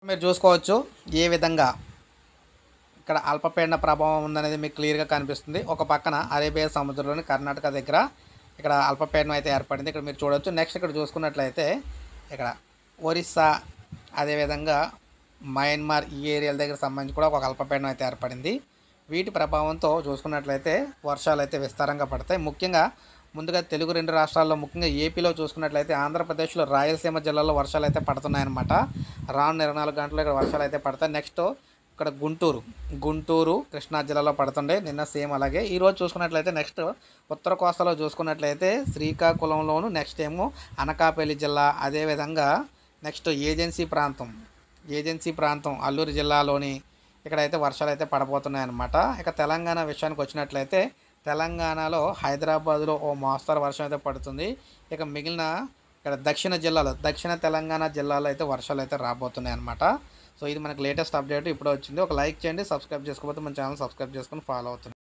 మీరు చూసుకోవచ్చు ఏ విధంగా ఇక్కడ అల్పపీడన ప్రభావం ఉందనేది మీకు క్లియర్గా కనిపిస్తుంది ఒక పక్కన అరేబియా సముద్రంలోని కర్ణాటక దగ్గర ఇక్కడ అల్పపీడనం అయితే ఏర్పడింది ఇక్కడ మీరు చూడవచ్చు నెక్స్ట్ ఇక్కడ చూసుకున్నట్లయితే ఇక్కడ ఒరిస్సా అదేవిధంగా మయన్మార్ ఈ ఏరియాల దగ్గర సంబంధించి కూడా ఒక అల్పపీడనం అయితే ఏర్పడింది వీటి ప్రభావంతో చూసుకున్నట్లయితే వర్షాలు అయితే విస్తారంగా పడతాయి ముఖ్యంగా ముందుగా తెలుగు రెండు రాష్ట్రాల్లో ముఖ్యంగా ఏపీలో చూసుకున్నట్లయితే ఆంధ్రప్రదేశ్లో రాయలసీమ జిల్లాలో వర్షాలు అయితే పడుతున్నాయన్నమాట రాను ఇరవై నాలుగు గంటల్లో ఇక్కడ వర్షాలు అయితే పడతాయి నెక్స్ట్ ఇక్కడ గుంటూరు గుంటూరు కృష్ణా జిల్లాలో పడుతుండే నిన్న సేమ్ అలాగే ఈరోజు చూసుకున్నట్లయితే నెక్స్ట్ ఉత్తర కోస్తాలో చూసుకున్నట్లయితే శ్రీకాకుళంలోను నెక్స్ట్ ఏమో అనకాపల్లి జిల్లా అదేవిధంగా నెక్స్ట్ ఏజెన్సీ ప్రాంతం ఏజెన్సీ ప్రాంతం అల్లూరు జిల్లాలోని ఇక్కడైతే వర్షాలు అయితే పడబోతున్నాయి అన్నమాట ఇక తెలంగాణ విషయానికి వచ్చినట్లయితే తెలంగాణలో హైదరాబాద్లో ఓ మోస్తరు వర్షం అయితే పడుతుంది ఇక మిగిలిన ఇక్కడ దక్షిణ జిల్లాలో దక్షిణ తెలంగాణ జిల్లాలో అయితే వర్షాలు అయితే రాబోతున్నాయి అనమాట సో ఇది మనకి లేటెస్ట్ అప్డేట్ ఇప్పుడు వచ్చింది ఒక లైక్ చేయండి సబ్స్క్రైబ్ చేసుకోకపోతే మన ఛానల్ సబ్స్క్రైబ్ చేసుకొని ఫాలో అవుతుంది